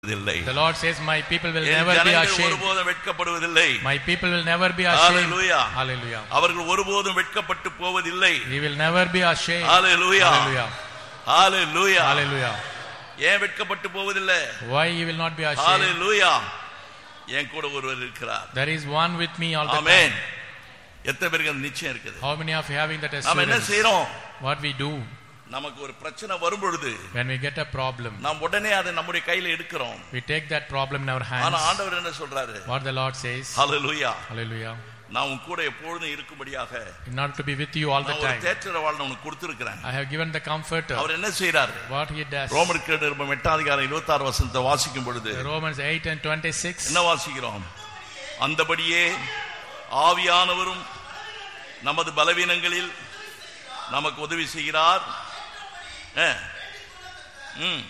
இல்லை The Lord says, My people will N never be ஜனங்கள் ashamed. ஒருபோதும் வெட்கப்படுவதில்லை My people will never be ashamed. Hallelujah. Hallelujah. அவர்கள் ஒருபோதும் வெட்கப்பட்டு போவதில்லை He will never be ashamed. Hallelujah Hallelujah. Hallelujah Hallelujah. ஏன் வெட்கப்பட்டு போவதில்லை Why he will not be ashamed? ஹalleluya என் கூட ஒருவர் இருக்கிறார் There is one with me all the amen time. எத்தனை பேருக்கு அந்த நிச்சயம் இருக்குது How many of you having that நாம என்ன assurance? செய்றோம் What we do நமக்கு ஒரு பிரச்சனை வரும் பொழுது when we get a problem, நாம் உடனே அதை நம்முடைய கையில எடுக்கிறோம் we take that problem in our ஆனா hands. ஆண்டவர் என்ன சொல்றாரு What the Lord says, hallelujah Hallelujah. நான் உன் கூட எப்பொழுதும் இருக்கும்படியாக In order to be with you all the நான் ஒரு time, தேற்றர வாழ் உனக்கு கொடுத்திருக்கிறேன் I have given the comforter. அவர் என்ன செய்றாரு What he does. ரோமருக்கு நிருபம் எட்டாம் அதிகாரம் இருபத்தி ஆறு வசனத்தை வாசிக்கும் பொழுது Romans 8 and 26. என்ன வாசிக்கிறோம் அந்தபடியே ஆவியானவரும் நமது பலவீனங்களில் நமக்கு உதவி செய்கிறார் அஹ். ம்.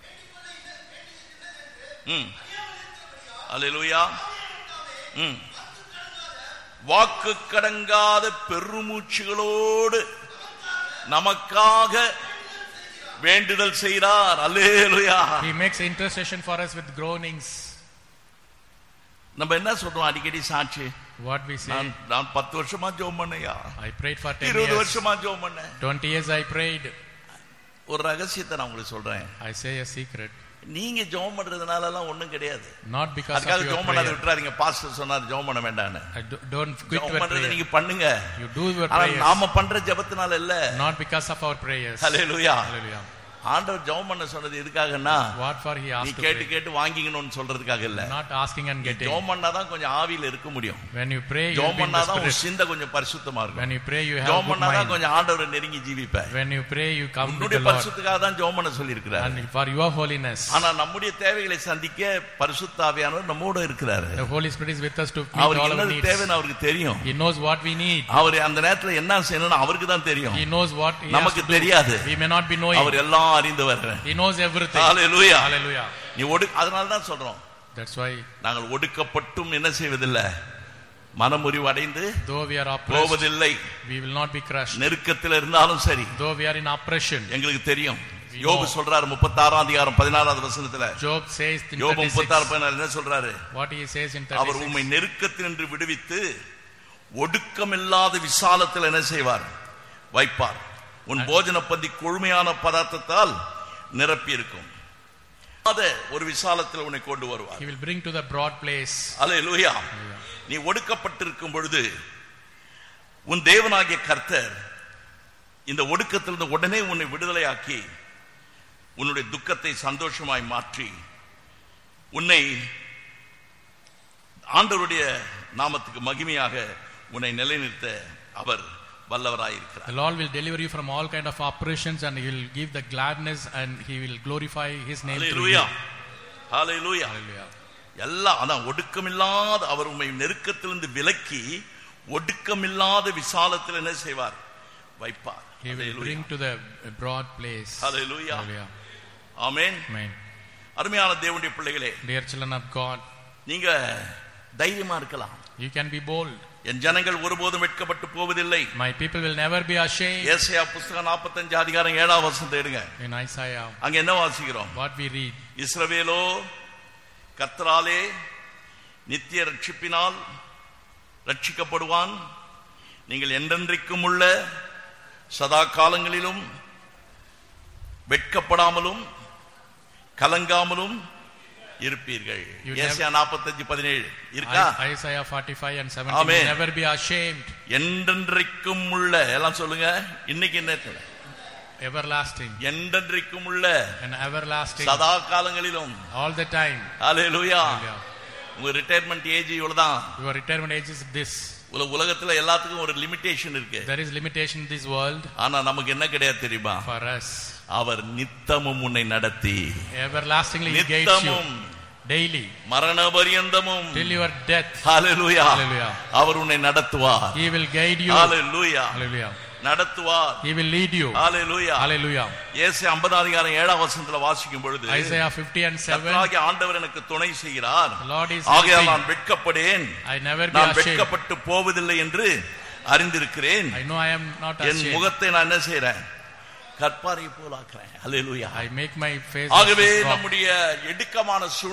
ம். அல்லேலூயா ம். வாக்கு கடங்காத பெருமூச்சுகளோடு நமக்காக வேண்டுதல் செய்கிறார் அல்லேலூயா He makes intercession for us with groanings. நம்ம என்ன சொல்றோம் அடிக்கடி சாட்சி What we say, நான் நான் பத்து வருஷமா ஜோம் பண்ணையா I prayed for 10 இருபது years. வருஷமா ஜோம் பண்ணேன் 20 years I prayed. ஒரு ரகசியத்தை நான் உங்களுக்கு சொல்றேன் I say a secret. நீங்க ஜோம் பண்றதுனால எல்லாம் ஒண்ணும் கிடையாது Not because of அதுக்காக your ஜோம் பண்ணாத prayer. விட்டுறாதீங்க பாஸ்டர் சொன்னார் ஜோம் பண்ண வேண்டாம்னு I do, don't quit ஜோம் your பண்றதை prayer. நீங்க பண்ணுங்க You do your ஆனா prayers. நாம பண்ற ஜெபத்தினால இல்ல Not because of our prayers. Hallelujah Hallelujah. ஆண்டவர் ஜெபம் பண்ண சொன்னது எதுக்காகன்னா What for he நீ asked to கேட்டு pray. கேட்டு வாங்கிக்கணும்னு சொல்றதுக்காக இல்ல Not asking and getting. ஜெபம் பண்ணாதான் கொஞ்சம் ஆவியில இருக்க முடியும் When you pray, you ஜெபம் will be in the பண்ணாதான் உன் spirit. சிந்தை கொஞ்சம் பரிசுத்தமா இருக்கும் When you pray, you have ஜெபம் good பண்ணாதான் mind. கொஞ்சம் ஆண்டவரை நெருங்கி ஜீவிப்ப When you pray, you come with உன்னுடைய the Lord. பரிசுத்துக்காக தான் ஜெபம் பண்ண சொல்லி And for your holiness. ஆனா நம்முடைய தேவைகளை சந்திக்க பரிசுத்தாவியானவர் நம்மோட இருக்கிறாரு The Holy Spirit is with us to meet அவருக்கு all our என்னது needs. தேவைன்னு அவருக்கு தெரியும் He knows what we need. அவர் அந்த நேரத்துல என்ன செய்யணும்னு அவருக்கு தான் தெரியும் He knows what he has நமக்கு to do. தெரியாது We may not be knowing. அவர் எல்லாம் அறிந்தவர் He knows everything. Hallelujah Hallelujah. நீ ஒடு அதனால தான் சொல்றோம் That's why, நாங்கள் ஒடுக்கப்பட்டும் என்ன செய்வதில்லை மனமுறிவு அடைந்து though we are oppressed, போவதில்லை we will not be crushed. நெருக்கத்தில் இருந்தாலும் சரி Though we are in oppression, எங்களுக்கு தெரியும் We யோபு know. சொல்றாரு முப்பத்தாறாம் அதிகாரம் பதினாறாவது வசனத்துல Job says in யோபு முப்பத்தாறு 36, பதினாறு என்ன சொல்றாரு what he says in அவர் 36, உம்மை நெருக்கத்தினின்று விடுவித்து ஒடுக்கமில்லாத விசாலத்தில் என்ன செய்வார் வைப்பார் உன் போஜன பந்தி கொழுமையான பதார்த்தத்தால் நிரப்பி இருக்கும் அத ஒரு விசாலத்தில் உன்னை கொண்டு வருவார் he will bring to the broad place. அல்லேலூயா நீ ஒடுக்கப்பட்டிருக்கும் பொழுது உன் தேவனாகிய கர்த்தர் இந்த ஒடுக்கத்திலிருந்து உடனே உன்னை விடுதலையாக்கி உன்னுடைய துக்கத்தை சந்தோஷமாய் மாற்றி உன்னை ஆண்டவருடைய நாமத்துக்கு மகிமையாக உன்னை நிலைநிறுத்த அவர் வல்லவராயிருக்கிறார் The Lord will deliver you from all kind of oppressions and he will give the gladness and he will glorify his name through you. Hallelujah hallelujah Hallelujah. எல்லாம் அதான் ஒடுக்கமில்லாத அவர் உண்மை நெருக்கத்திலிருந்து விலக்கி ஒடுக்கமில்லாத விசாலத்தில் என்ன செய்வார் வைப்பார் He will Hallelujah. bring to the broad place. Hallelujah. Hallelujah. Amen Amen. அருமையான தேவனுடைய பிள்ளைகளே Dear children of God, நீங்க தைரியமா இருக்கலாம் you can be bold. என் ஜனங்கள் ஒருபோதும் வெட்கப்பட்டு போவதில்லை My people will never be ashamed. ஏசாயா புஸ்தகம் 45 அதிகாரம் ஏழாம் வசனத்தை எடுங்க In Isaiah, அங்க என்ன வாசிக்கிறோம் what we read, இஸ்ரவேலோ கர்த்தராலே நித்திய ரட்சிப்பினால் ரட்சிக்கப்படுவான் நீங்கள் என்றென்றைக்கும் உள்ள சதா காலங்களிலும் வெட்கப்படாமலும் கலங்காமலும் இருப்பீர்கள் You ஏசியா நாற்பத்தஞ்சு பதினேழு இருக்கா I- Isaiah 45 and 17 Amen. will never be ashamed. என்றென்றைக்கும் உள்ள எல்லாம் சொல்லுங்க இன்னைக்கு என்ன Everlasting என்றென்றைக்கும் உள்ள and everlasting சதா காலங்களிலும் all the time. ஹalleluya Hallelujah. உங்க ரிட்டையர்மெண்ட் ஏஜ் இவ்வளவுதான் Your retirement age is this. உல- உலகத்துல எல்லாத்துக்கும் ஒரு லிமிடேஷன் இருக்கு There is limitation in this world ஆனா நமக்கு என்ன கிடையாது தெரியுமா for us. அவர் நித்தமும் உன்னை நடத்தி Everlastingly he guides you நித்தமும் daily மரண பரியந்தமும் till your death. Hallelujah Hallelujah. அவர் உன்னை நடத்துவார் He will guide you. Hallelujah Hallelujah. நடத்துவார் He will lead you. Hallelujah Hallelujah. இயேசு 50 அதிகாரம் 7 வசனத்துல வாசிக்கும் பொழுது Isaiah 50 and 7. கர்த்தராகிய ஆண்டவர் எனக்கு துணை செய்கிறார் The Lord is ஆகையால் helping. நான் வெட்கப்படேன் I never be நான் ashamed. வெட்கப்பட்டு போவதில்லை என்று அறிந்திருக்கிறேன் I know I am not N ashamed. முகத்தை நான் என்ன செய்றேன் கற்பாரை போல் ஆக்குறேன் அல்லேலூயா I make my face as ஆகவே a rock. நம்முடைய இடுக்கமான